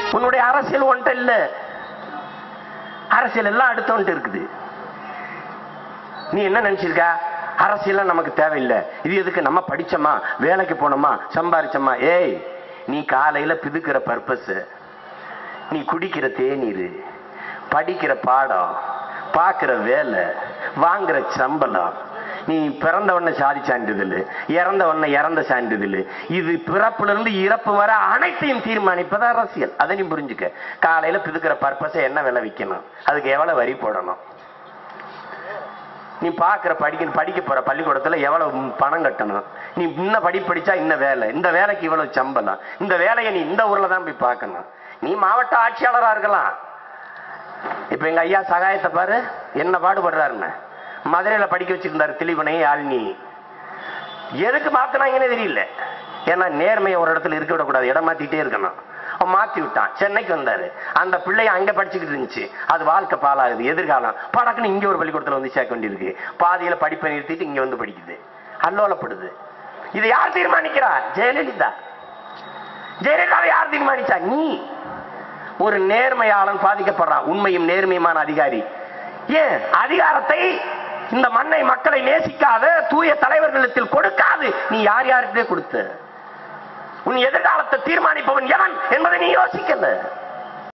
உன்னுடைய அரசியல் ஒன்றை இல்ல அரசியல் எல்லாம் அடுத்தவன்ட்டு இருக்குது நீ என்ன நினைச்சிருக்க அரசியல் நமக்கு தேவையில்லை இது எதுக்கு நம்ம படிச்சோமா வேலைக்கு போனோமா சம்பாரிச்சோமா ஏய் நீ காலையில பிதுக்கிற பர்பஸ் நீ குடிக்கிற தேநீர் படிக்கிற பாடம் பார்க்கிற வேலை வாங்குற சம்பளம் நீ பிறந்த உடனே சாதி சான்றிதழ் இறந்த உடனே இறந்த சான்றிதழ் இது பிறப்புல இருந்து இறப்பு வர அனைத்தையும் தீர்மானிப்பது அரசியல் அதை நீ புரிஞ்சுக்க காலையில பிதுக்கிற பர்பஸை என்ன விலை விற்கணும் அதுக்கு எவ்வளவு வரி போடணும் நீ பார்க்குற படிக்க படிக்க போற பள்ளிக்கூடத்துல எவ்வளவு பணம் கட்டணும் நீ இன்ன படி படிச்சா இன்ன வேலை இந்த வேலைக்கு இவ்வளவு சம்பளம் இந்த வேலையை நீ இந்த ஊர்ல தான் போய் பார்க்கணும் நீ மாவட்ட ஆட்சியாளரா இருக்கலாம் இப்ப எங்க ஐயா சகாயத்தை பாரு என்ன பாடுபடுறாருன்னு மதுரையில படிக்க வச்சிருந்தாரு திலீபனை யாழினி எதுக்கு மாத்தினாங்கன்னு தெரியல ஏன்னா நேர்மையை ஒரு இடத்துல இருக்க விடக்கூடாது இடம் மாத்திட்டே இருக்கணும் அவன் மாத்தி விட்டான் சென்னைக்கு வந்தாரு அந்த பிள்ளைய அங்க படிச்சுக்கிட்டு இருந்துச்சு அது வாழ்க்கை பாலாகுது எதிர்காலம் படக்குன்னு இங்க ஒரு பள்ளிக்கூடத்துல வந்து சேர்க்க வேண்டியிருக்கு பாதியில படிப்பை நிறுத்திட்டு இங்க வந்து படிக்குது அல்லோலப்படுது இது யார் தீர்மானிக்கிறா ஜெயலலிதா ஜெயலலிதாவை யார் தீர்மானிச்சா நீ ஒரு நேர்மையாளன் பாதிக்கப்படுறான் உண்மையும் நேர்மையுமான அதிகாரி ஏன் அதிகாரத்தை இந்த மண்ணை மக்களை நேசிக்காத தூய தலைவர்களிடத்தில் கொடுக்காது நீ யார் யாருக்கே கொடுத்த உன் எதிர்காலத்தை தீர்மானிப்பவன் எவன் என்பதை நீ யோசிக்கல